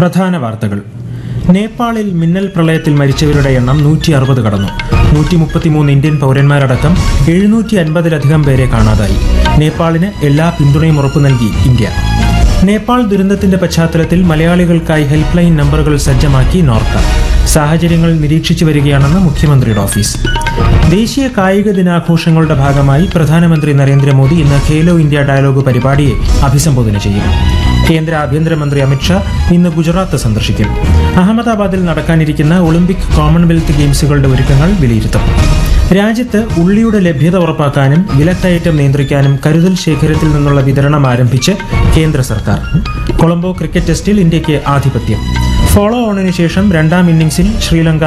പ്രധാന വാർത്തകൾ നേപ്പാളിൽ മിന്നൽ പ്രളയത്തിൽ മരിച്ചവരുടെ എണ്ണം നൂറ്റി അറുപത് കടന്നു നൂറ്റി മുപ്പത്തിമൂന്ന് ഇന്ത്യൻ പൗരന്മാരടക്കം എഴുന്നൂറ്റി അൻപതിലധികം പേരെ കാണാതായി നേപ്പാളിന് എല്ലാ പിന്തുണയും ഉറപ്പു നൽകി ഇന്ത്യ നേപ്പാൾ ദുരന്തത്തിന്റെ പശ്ചാത്തലത്തിൽ മലയാളികൾക്കായി ഹെൽപ്പ് ലൈൻ നമ്പറുകൾ സജ്ജമാക്കി നോർക്ക സാഹചര്യങ്ങൾ നിരീക്ഷിച്ചു വരികയാണെന്ന് മുഖ്യമന്ത്രിയുടെ ഓഫീസ് ദേശീയ കായിക ദിനാഘോഷങ്ങളുടെ ഭാഗമായി പ്രധാനമന്ത്രി നരേന്ദ്രമോദി ഇന്ന് ഖേലോ ഇന്ത്യ ഡയലോഗ് പരിപാടിയെ അഭിസംബോധന ചെയ്യും കേന്ദ്ര ആഭ്യന്തരമന്ത്രി അമിത്ഷാ ഇന്ന് ഗുജറാത്ത് സന്ദർശിക്കും അഹമ്മദാബാദിൽ നടക്കാനിരിക്കുന്ന ഒളിമ്പിക് കോമൺവെൽത്ത് ഗെയിംസുകളുടെ ഒരുക്കങ്ങൾ വിലയിരുത്തും രാജ്യത്ത് ഉള്ളിയുടെ ലഭ്യത ഉറപ്പാക്കാനും വിലക്കയറ്റം നിയന്ത്രിക്കാനും കരുതൽ ശേഖരത്തിൽ നിന്നുള്ള വിതരണം ആരംഭിച്ച് കേന്ദ്ര സർക്കാർ കൊളംബോ ക്രിക്കറ്റ് ടെസ്റ്റിൽ ഇന്ത്യയ്ക്ക് ആധിപത്യം ഫോളോ ഓണിന് ശേഷം രണ്ടാം ഇന്നിംഗ്സിൽ ശ്രീലങ്ക